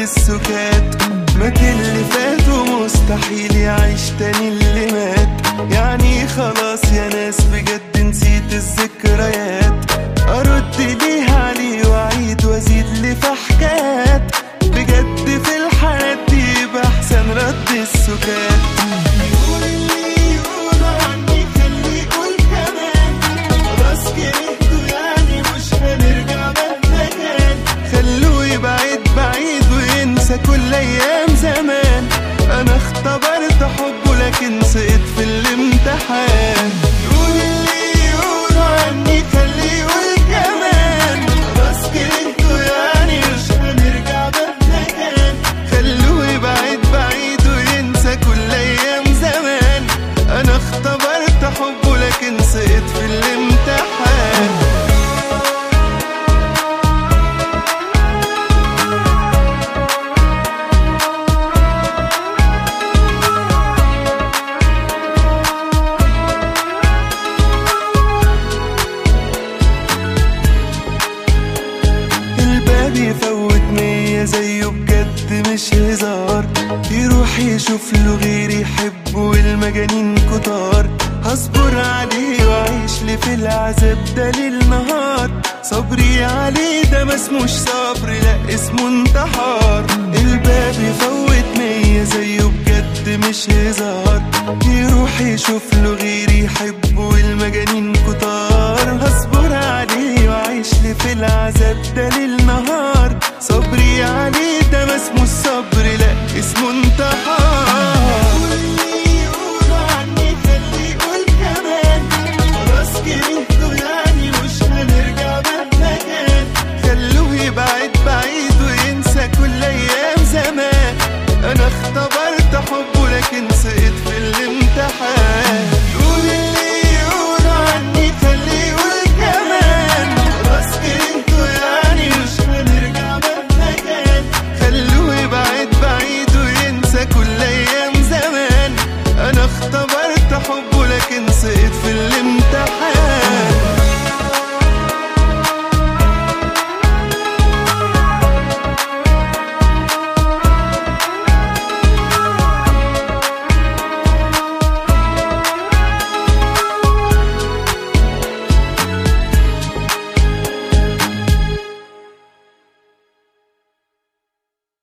السكات مات اللي فات ومستحيل يعيش تاني اللي مات يعني خلاص يا ناس بجد نسيت الذكريات ارد ليه عليه واعيد وازيد لي في حكايات بجد في الحالات دي بحسن رد السكات يقول اللي يقول عني خليه يقول كمان خلاص كرهته يعني مش هنرجع مهما كان خلوه يبعد بعيد وينسى كل ايام زمان انا اختبرت حبه لكن سقط في الامتحان يقول اللي يقول عني خليه يقول كمان خلاص كرهته يعني مش هنرجع مهما كان خلوه يبعد بعيد وينسى كل ايام زمان انا اختبرت حبه لكن سقط في الامتحان الباب يفوت مية زيه بجد مش هزار يروح يشوف له غير يحبه والمجانين كتار هصبر عليه واعيش لي في العذاب ده ليل نهار صبري عليه ده ما اسموش صبر لا اسمه انتحار الباب يفوت مية زيه بجد مش هزار يروح يشوف له غير يحبه والمجانين كتار هصبر عليه واعيش لي في العذاب ده ليل